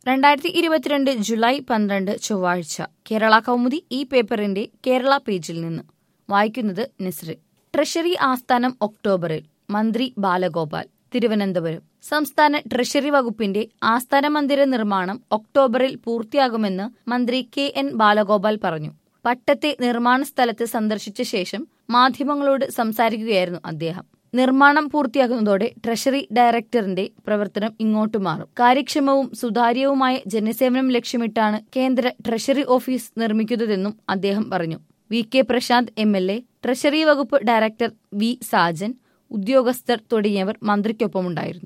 രണ്ടായിരത്തി ഇരുപത്തിരണ്ട് ജൂലൈ പന്ത്രണ്ട് ചൊവ്വാഴ്ച കേരള കൗമുദി ഈ പേപ്പറിന്റെ കേരള പേജിൽ നിന്ന് വായിക്കുന്നത് നസ്രി ട്രഷറി ആസ്ഥാനം ഒക്ടോബറിൽ മന്ത്രി ബാലഗോപാൽ തിരുവനന്തപുരം സംസ്ഥാന ട്രഷറി വകുപ്പിന്റെ ആസ്ഥാന മന്ദിര നിർമ്മാണം ഒക്ടോബറിൽ പൂർത്തിയാകുമെന്ന് മന്ത്രി കെ എൻ ബാലഗോപാൽ പറഞ്ഞു പട്ടത്തെ നിർമ്മാണ സ്ഥലത്ത് സന്ദർശിച്ച ശേഷം മാധ്യമങ്ങളോട് സംസാരിക്കുകയായിരുന്നു അദ്ദേഹം നിർമ്മാണം പൂർത്തിയാകുന്നതോടെ ട്രഷറി ഡയറക്ടറിന്റെ പ്രവർത്തനം ഇങ്ങോട്ട് മാറും കാര്യക്ഷമവും സുതാര്യവുമായ ജനസേവനം ലക്ഷ്യമിട്ടാണ് കേന്ദ്ര ട്രഷറി ഓഫീസ് നിർമ്മിക്കുന്നതെന്നും അദ്ദേഹം പറഞ്ഞു V K Prasanth M L A treasury വകുപ്പ് ഡയറക്ടർ വി സാജൻ ഉദ്യോഗസ്ഥർ തുടങ്ങിയവർ മന്ത്രിക്കൊപ്പമുണ്ടായിരുന്നു